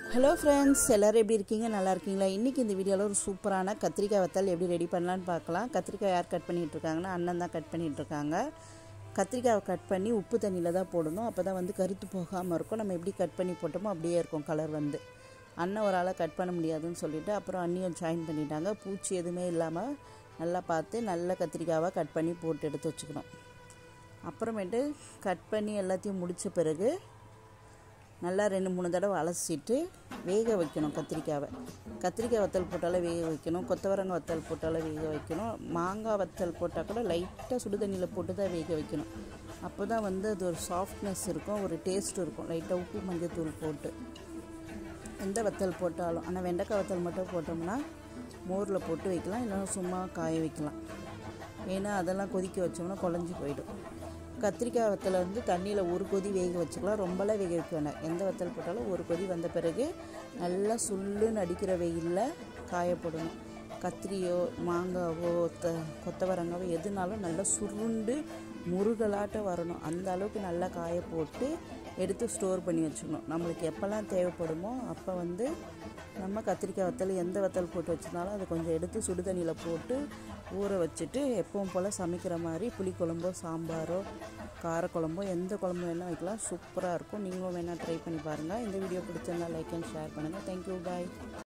hello friends எல்லோரும் எப்படி இருக்கீங்க நல்லா இருக்கீங்களா இன்றைக்கி இந்த வீடியோவில் ஒரு சூப்பரான கத்திரிக்காய் வத்தல் எப்படி ரெடி பண்ணலான்னு பார்க்கலாம் கத்திரிக்காய் யார் கட் பண்ணிகிட்டு இருக்காங்கன்னா அண்ணன் தான் கட் பண்ணிகிட்டு இருக்காங்க கத்திரிக்காவை கட் பண்ணி உப்பு தண்ணியில் தான் போடணும் அப்போ தான் வந்து கருத்து போகாமல் இருக்கும் நம்ம எப்படி கட் பண்ணி போட்டோமோ அப்படியே இருக்கும் கலர் வந்து அண்ணன் ஒரு ஆளை கட் பண்ண முடியாதுன்னு சொல்லிட்டு அப்புறம் அண்ணியும் ஜாயின் பண்ணிட்டாங்க பூச்சி எதுவுமே இல்லாமல் நல்லா பார்த்து நல்ல கத்திரிக்காவை கட் பண்ணி போட்டு எடுத்து வச்சுக்கணும் அப்புறமேட்டு கட் பண்ணி எல்லாத்தையும் முடித்த பிறகு நல்லா ரெண்டு மூணு தடவை அலசிட்டு வேக வைக்கணும் கத்திரிக்காவை கத்திரிக்காய் வத்தல் போட்டாலே வேக வைக்கணும் கொத்தவரங்காய் வத்தல் போட்டாலே வேக வைக்கணும் மாங்காய் வத்தல் போட்டால் கூட லைட்டாக சுடு தண்ணியில் போட்டு தான் வேக வைக்கணும் அப்போ தான் வந்து அது ஒரு சாஃப்ட்னஸ் இருக்கும் ஒரு டேஸ்ட் இருக்கும் லைட்டாக உப்பு மஞ்சள் தூள் போட்டு எந்த வத்தல் போட்டாலும் ஆனால் வெண்டைக்காய் வத்தல் மட்டும் போட்டோம்னா மோரில் போட்டு வைக்கலாம் இல்லைன்னா சும்மா காய வைக்கலாம் ஏன்னா அதெல்லாம் கொதிக்க வச்சோம்னா குழஞ்சி போயிடும் கத்திரிக்காய் வத்தலை வந்து தண்ணியில் ஒரு கொதி வேக வச்சுக்கலாம் ரொம்பலாம் வேக வைக்க வேண்டாம் எந்த வத்தல் போட்டாலும் ஒரு கொதி வந்த பிறகு நல்லா சுள்ளுன்னு அடிக்கிற வெயிலில் காயப்படணும் கத்திரியோ மாங்காவோ த கொத்தவரங்காவோ எதுனாலும் நல்லா சுருண்டு முருகலாட்டம் வரணும் அந்த அளவுக்கு நல்லா காய போட்டு எடுத்து ஸ்டோர் பண்ணி வச்சுக்கணும் நம்மளுக்கு எப்போல்லாம் தேவைப்படுமோ அப்போ வந்து நம்ம கத்திரிக்காய் வத்தல் எந்த வத்தல் போட்டு வச்சிருந்தாலும் அதை கொஞ்சம் எடுத்து சுடு தண்ணியில் போட்டு ஊற வச்சுட்டு எப்பவும் போல் சமைக்கிற மாதிரி புளிக்குழம்போ சாம்பாரோ காரக்குழம்போ எந்த குழம்பு வேணால் வைக்கலாம் சூப்பராக இருக்கும் நீங்களும் வேணால் ட்ரை பண்ணி பாருங்கள் இந்த வீடியோ பிடிச்சிருந்தா லைக் அண்ட் ஷேர் பண்ணுங்கள் தேங்க்யூ பாய்